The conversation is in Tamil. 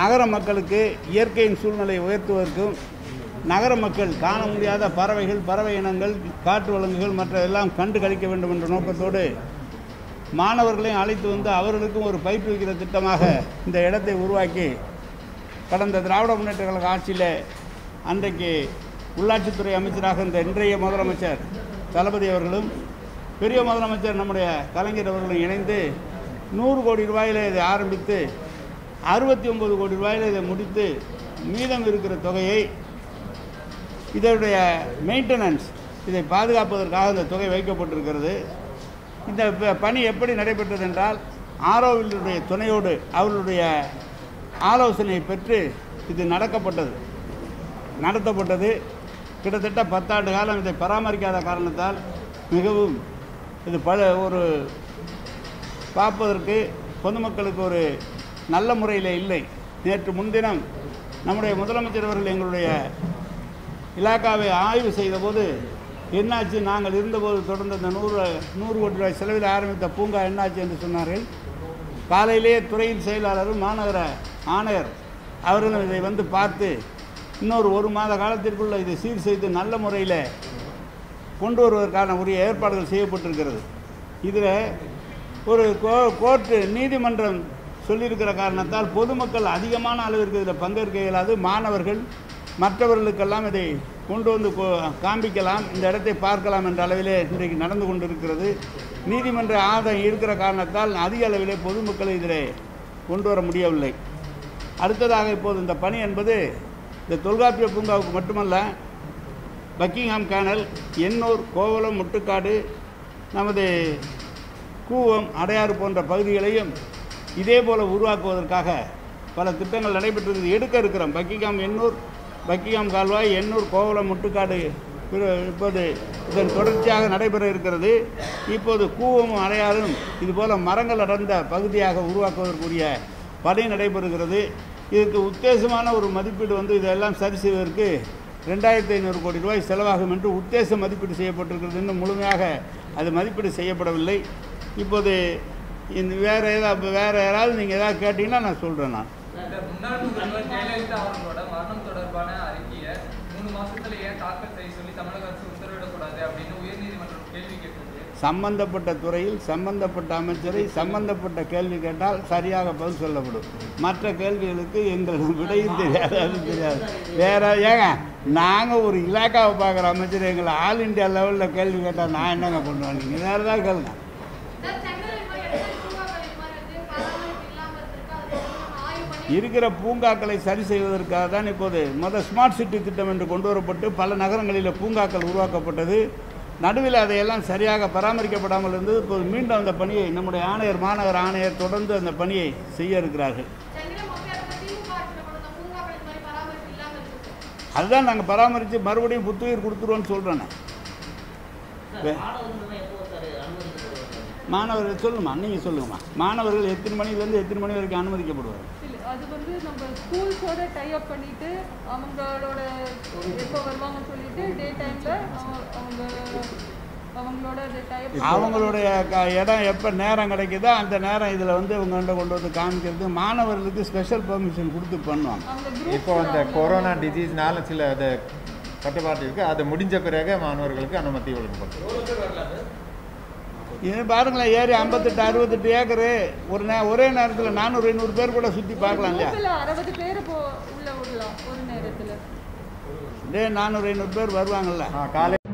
நகர மக்களுக்கு இயற்கையின் சூழ்நிலையை உயர்த்துவதற்கும் நகர மக்கள் காண முடியாத பறவைகள் பறவை இனங்கள் காற்று விலங்குகள் மற்ற எல்லாம் கண்டு கழிக்க வேண்டும் என்ற நோக்கத்தோடு மாணவர்களையும் அழைத்து வந்து அவர்களுக்கும் ஒரு பயிற்றுவிக்கிற திட்டமாக இந்த இடத்தை உருவாக்கி கடந்த திராவிட முன்னேற்ற கழக ஆட்சியில் அன்றைக்கு உள்ளாட்சித்துறை அமைச்சராக இருந்த இன்றைய முதலமைச்சர் தளபதி அவர்களும் பெரிய முதலமைச்சர் நம்முடைய கலைஞர் அவர்களும் இணைந்து நூறு கோடி ரூபாயில் இதை ஆரம்பித்து அறுபத்தி ஒன்பது கோடி ரூபாயில் இதை முடித்து மீதம் இருக்கிற தொகையை இதனுடைய மெயின்டெனன்ஸ் இதை பாதுகாப்பதற்காக இந்த தொகை வைக்கப்பட்டிருக்கிறது இந்த ப- பணி எப்படி நடைபெற்றது என்றால் ஆரோவிலுடைய துணையோடு அவர்களுடைய ஆலோசனை பெற்று இது நடக்கப்பட்டது நடத்தப்பட்டது கிட்டத்தட்ட பத்தாண்டு காலம் இதை பராமரிக்காத காரணத்தால் மிகவும் இது பல ஒரு பார்ப்பதற்கு பொதுமக்களுக்கு ஒரு நல்ல முறையில் இல்லை நேற்று முன்தினம் நம்முடைய முதலமைச்சர் அவர்கள் எங்களுடைய இலாக்காவை ஆய்வு செய்தபோது என்னாச்சு நாங்கள் இருந்தபோது தொடர்ந்து அந்த நூறு நூறு கோடி ரூபாய் செலவில் ஆரம்பித்த பூங்கா என்னாச்சு என்று சொன்னார்கள் காலையிலேயே துறையின் செயலாளரும் மாநகர ஆணையர் அவர்களும் இதை வந்து பார்த்து இன்னொரு ஒரு மாத காலத்திற்குள்ள இதை சீர் செய்து நல்ல முறையில் கொண்டு வருவதற்கான உரிய ஏற்பாடுகள் செய்யப்பட்டிருக்கிறது இதில் ஒரு கோ கோர்ட்டு நீதிமன்றம் சொல்லியிருக்கிற காரணத்தால் பொதுமக்கள் அதிகமான அளவிற்கு இதில் பங்கேற்க இயலாது மாணவர்கள் மற்றவர்களுக்கெல்லாம் இதை கொண்டு வந்து கோ- காண்பிக்கலாம் இந்த இடத்தை பார்க்கலாம் என்ற அளவிலே இன்றைக்கு நடந்து கொண்டிருக்கிறது நீதிமன்ற ஆதாயம் இருக்கிற காரணத்தால் அதிக அளவிலே பொதுமக்களை இதில் கொண்டு வர முடியவில்லை அடுத்ததாக இப்போது இந்த பணி என்பது இந்த தொல்காப்பிய பூங்காவுக்கு மட்டுமல்ல பக்கிங்ஹாம் கேனல் எண்ணூர் கோவளம் முட்டுக்காடு நமது கூவம் அடையாறு போன்ற பகுதிகளையும் இதே போல் உருவாக்குவதற்காக பல திட்டங்கள் நடைபெற்றது எடுக்க இருக்கிறோம் பக்கிங்ஹாம் எண்ணூர் பக்கிங்ஹாம் கால்வாய் எண்ணூர் கோவளம் முட்டுக்காடு பிற- இப்போது இதன் தொடர்ச்சியாக நடைபெற இருக்கிறது இப்போது கூவமும் அடையாறும் இதுபோல் மரங்கள் அடர்ந்த பகுதியாக உருவாக்குவதற்குரிய பணி நடைபெறுகிறது இதுக்கு உத்தேசமான ஒரு மதிப்பீடு வந்து இதெல்லாம் சரி செய்வதற்கு ரெண்டாயிரத்தி ஐநூறு கோடி ரூபாய் செலவாகும் என்று உத்தேச மதிப்பீடு செய்யப்பட்டிருக்கிறது இன்னும் முழுமையாக அது மதிப்பீடு செய்யப்படவில்லை இப்போது இந்த வேறு ஏதாவது வேறு யாராவது நீங்கள் ஏதாவது கேட்டிங்கன்னா நான் சொல்கிறேன் நான் இந்த முன்னாள் முதல்வர் ஜெயலலிதா அவர்களோட மரணம் தொடர்பான அறிக்கையை மூணு மாசத்துல ஏன் தாக்கல் செய்ய சொல்லி தமிழக அரசு உத்தரவிடக்கூடாது அப்படின்னு உயர்நீதிமன்றம் கேள்வி கேட்டிருக்கு சம்பந்தப்பட்ட துறையில் சம்பந்தப்பட்ட அமைச்சரை சம்பந்தப்பட்ட கேள்வி கேட்டால் சரியாக பதில் சொல்லப்படும் மற்ற கேள்விகளுக்கு எங்களுக்கு விடையும் தெரியாது அது தெரியாது வேற ஏங்க நாங்கள் ஒரு இலாக்காவை பார்க்குற அமைச்சர் எங்களை ஆல் இந்தியா லெவலில் கேள்வி கேட்டால் நான் என்னங்க பண்ணுவேன் நீங்கள் வேறு ஏதாவது கேளுங்க சார், செங்கல் இது மாதிரி இடத்துல பூங்காக்கள் இது மாதிரி இருக்கு, பராமரிப்பு இல்லாம இருக்கு, அதை வந்து நம்ம ஆய்வு பண்ணி இருக்கிற பூங்காக்களை சரி செய்வதற்காக தான் இப்போது மொதல் ஸ்மார்ட் சிட்டி திட்டம் என்று கொண்டு வரப்பட்டு பல நகரங்களில் பூங்காக்கள் உருவாக்கப்பட்டது நடுவில் அதையெல்லாம் சரியாக பராமரிக்கப்படாமல் இருந்தது இப்போது மீண்டும் அந்த பணியை நம்முடைய ஆணையர் மாநகர ஆணையர் தொடர்ந்து அந்த பணியை செய்ய இருக்கிறார்கள் செங்கலை மொத்த இடத்துல திமுக ஆட்சியில கொண்டு வந்த பூங்காக்கள் இது மாதிரி பராமரிப்பு இல்லாம இருக்கு சார். அதுதான் நாங்கள் பராமரித்து மறுபடியும் புத்துயிர் கொடுத்துருவோன்னு சொல்கிறேன் மாணவர்கள் சொல்லுமா நீங்கள் சொல்லுங்கம்மா மாணவர்கள் எத்தனை மணிலேருந்து எத்தனை மணி வரைக்கும் அனுமதிக்கப்படுவார்கள் இல்ல, அது வந்து நம்ம ஸ்கூல்ஸோட டை அப் பண்ணிட்டு அவங்களோட எப்போ வருவாங்கன்னு சொல்லிட்டு டே டைம்ல அவங்க அவங்களோட டை அப் அவங்களுடைய க இடம் எப்போ நேரம் கிடைக்குதோ அந்த நேரம் இதில் வந்து இவங்கள்ட்ட கொண்டு வந்து காமிக்கிறது மாணவர்களுக்கு ஸ்பெஷல் பெர்மிஷன் கொடுத்து பண்ணுவாங்க அவங்க groups இப்போ அந்த அவங்க- கொரோனா டிசீஸ்னால சில அது கட்டுப்பாடு இருக்கு அது முடிஞ்ச பிறகு மாணவர்களுக்கு அனுமதி வழங்கப்படும் இது பாருங்களேன் ஏரி ஐம்பத்தெட்டு அறுபத்தெட்டு ஏக்கரு ஒரு நே ஒரே நேரத்தில் நானூறு ஐநூறு பேர் கூட சுற்றி பார்க்கலாம் இல்லையா குரூப்ல அறுபது பேர் போ உள்ள விடலாம் ஒரு நேரத்துல இதே நானூறு ஐநூறு பேர் வருவாங்கல்ல காலை